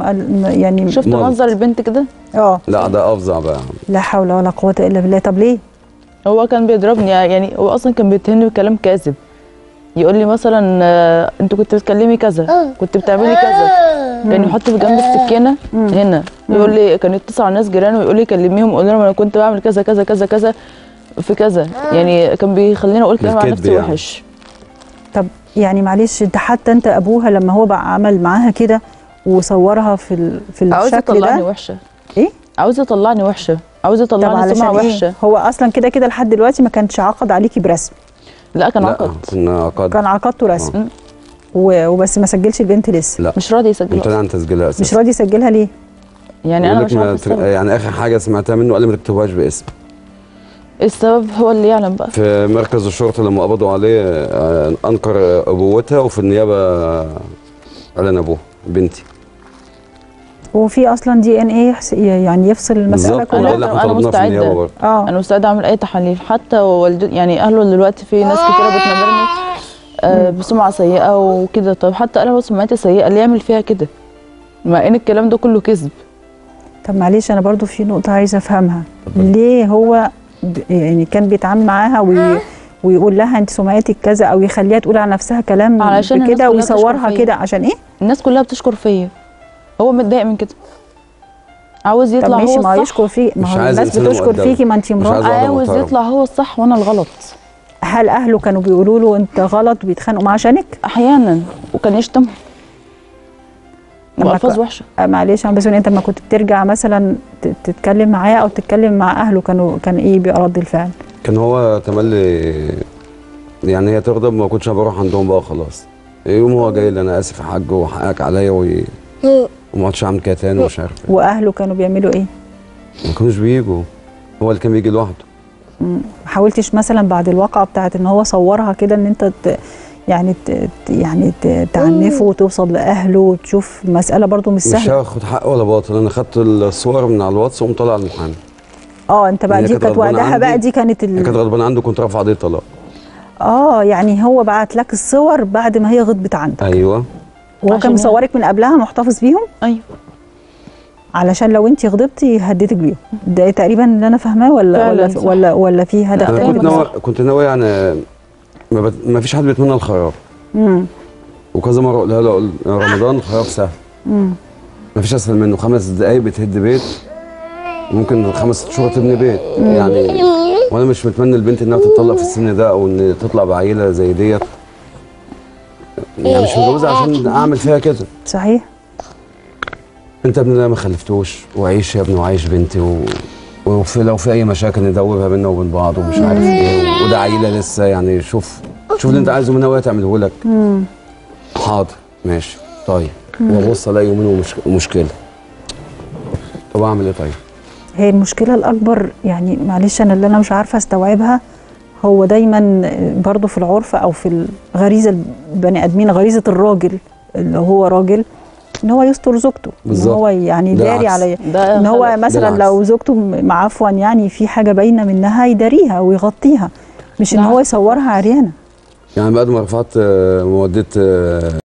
قال- يعني شفت ملط. منظر البنت كده اه لا ده افظع بقى لا حول ولا قوه الا بالله طب ليه هو كان بيضربني يعني هو اصلا كان بيتهمني بكلام كاذب يقول لي مثلا آه، انت كنت بتكلمي كذا كنت بتعملي كذا كان يحط في جنب السكينه هنا يقول لي كان يتصل على ناس جيران ويقول لي كلميهم قول لهم انا كنت بعمل كذا كذا كذا كذا في كذا يعني كان بيخليني اقول كلام على بالكذب نفسي يعني. وحش طب يعني معلش انت حتى انت ابوها لما هو بقى عمل معاها كده وصورها في ال... في عاوز الشكل يطلعني ده وحشه ايه عاوز يطلعني وحشه عاوز طب يطلعني علشان سمعه ايه وحشه هو اصلا كده كده لحد دلوقتي ما كانش عقد عليكي برسم لا كان لا عقد كنا عقد كان عقدته رسم آه. و... وبس ما سجلش البنت لسه لا مش راضي يسجل امتنع أصلاً. عن تسجيلها مش اساسا راضي يسجلها ليه يعني انا يقول مش لك ما عارفه تر- السبب يعني اخر حاجه سمعتها منه قال لي ما تكتبهاش باسم السبب هو اللي يعلم بقى في مركز الشرطه لما قبضوا عليه آه، انكر ابوتها وفي النيابه آه، اعلن ابوها بنتي هو في اصلا دي ان ايه يعني يفصل المساله بالظبط وده كلها اللي أنا- احنا أنا طلبناه في مستعدة. النيابه برضه اه انا مستعده اعمل اي تحاليل حتى والد يعني اهله دلوقتي في ناس كتيره بتنبرني آه بسمعه سيئه وكده طب حتى انا لو سمعتي سيئه ليه يعمل فيها كده مع ان الكلام ده كله كذب طب معلش انا برضو في نقطه عايزه افهمها ليه هو ب- يعني كان بيتعامل معاها وي... ويقول لها انت سمعتك كذا او يخليها تقول على نفسها كلام علشان الناس كده كلها ويصورها بتشكر فيا. كده عشان ايه الناس كلها بتشكر فيا هو متضايق من كده عاوز طب يطلع ماشي هو ما هو الصح يشكر فيك ما مش هو عايز الناس إنسان بتشكر مؤدب. فيكي ما انت مش مراه عايز واحدة عاوز محترمة. يطلع هو الصح وانا الغلط هل اهله كانوا بيقولوا له انت غلط وبيتخانقوا معاه عشانك احيانا وكان يشتم لما والفاظ ك- وحشه آه، معلش انا بس انت لما كنت بترجع مثلا ت- تتكلم معاه او تتكلم مع اهله كانوا كان ايه بيبقى رد الفعل كان هو تملي يعني هي تغضب ما كنتش أنا بروح عندهم بقى خلاص يوم هو جاي لي انا اسف يا حاج وحقك عليا وي- وما عادش اعمل كده تاني ومش عارف إيه. واهله كانوا بيعملوا ايه ما كانوش بيجوا هو اللي كان بيجي لوحده ما حاولتش مثلا بعد الواقعه بتاعت ان هو صورها كده ان انت ت... يعني ت... ت- يعني ت... تعنفه وتوصل لاهله وتشوف مساله برضو مش مش سهله هاخد حق ولا باطل انا خدت الصور من على الواتس وقمت طالع المحامي اه انت بقى هي دي كانت كانت غضبانة وقتها بقى عندي. دي كانت هي كانت ال... غضبانه عنده كنت رافع قضيه طلاق اه يعني هو بعت لك الصور بعد ما هي غضبت عندك ايوه وهو عشان كان هي- مصورك من قبلها محتفظ بيهم ايوه علشان لو انت غضبتي يهددك بيهم ده تقريبا اللي انا فاهماه ولا فعلاً ولا صح. ولا ولا في هدف انا تاني كنت بس؟ ناوي كنت ناوي يعني ما, بت... ما فيش حد بيتمنى الخراب مم. وكذا مره اقولها له أقول يا رمضان الخراب سهل مم. ما فيش اسهل منه خمس دقايق بتهد بيت ممكن خمس ست شهور تبني بيت يعني وانا مش متمنى البنت انها تتطلق في السن ده او ان تطلع بعيله زي ديت يعني مش متجوزه عشان اعمل فيها كده صحيح انت ابن ده ما خلفتوش وعيش يا ابني وعايش بنتي و... وفي لو في اي مشاكل ندوبها بينا وبين بعض ومش عارف ايه وده عيله لسه يعني شوف شوف اللي انت عايزه منها وهي تعمله لك مم. حاضر ماشي طيب وابص الاقي يومين ومش... ومشكله طب اعمل ايه طيب؟ هي المشكله الاكبر يعني معلش انا اللي انا مش عارفه استوعبها هو دايما برضو في العرف او في الغريزه البني ادمين غريزه الراجل اللي هو راجل ان هو يستر زوجته ان بالظبط. هو يعني ده داري العكس. على ده ان هو خلق. مثلا العكس. لو زوجته م- عفوا يعني في حاجه باينه منها يداريها ويغطيها مش ان ده هو عكس. يصورها عريانه يعني بعد ما رفعت آه، موديت آه،